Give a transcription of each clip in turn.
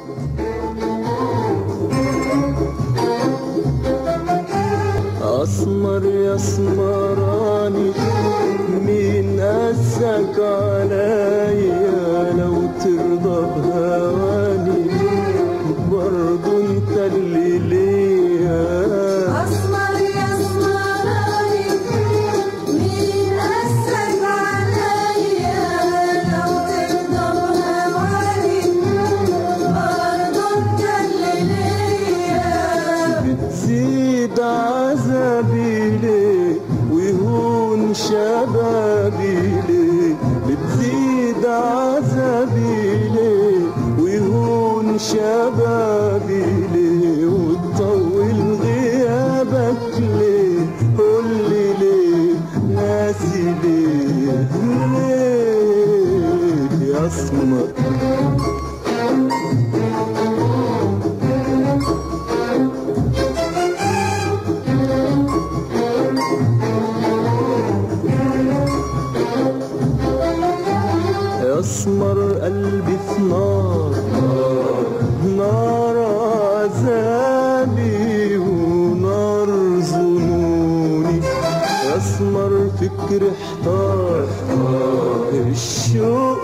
اسمر يا اسمراني مين قاسك عليا لو ترضى بهواني برضو انت اللي ليا أسمر يا اسمراني مين قاسك عليا لو ترضى بهواني برضه انت اللي ليا بتزيد عذابي ليه ويهون شبابي ليه بتزيد عذابي ليه ويهون شبابي ليه وتطول غيابك ليه قولي ليه ناسي ليه ليه يا اسمر يسمر قلبي في نار نار عذابي ونار ظنوني يسمر فكر احتار الشوق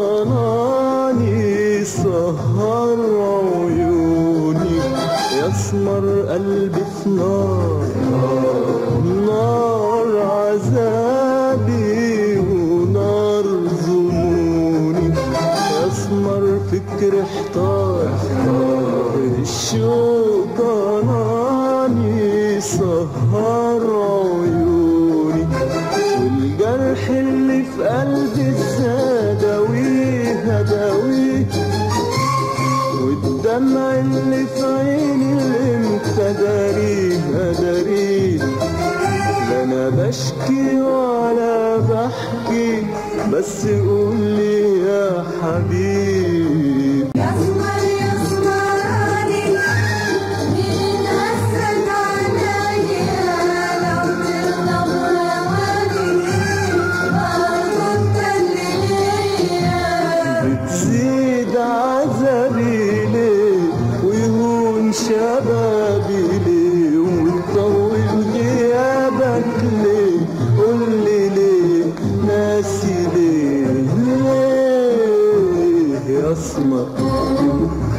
ضناني سهر عيوني يسمر قلبي في نار نار عذابي ونار ظنوني اسمر فكر احتار الشوق ضناني سهر عيوني والجرح اللي في قلبي الزادويه هداويه والدمع اللي في عيني الامتى داريه داريه لا انا بشكي ولا بحكي بس قولي يا حبيبي يسمر يسمراني مين قاسك عليا لو ترضى بهواني برضه انت اللي ليا بتزيد عذابي ليه ويهون شبابي ليه وتطول غيابك ليه قولي ليه ناسي ليه ليه يا اسمر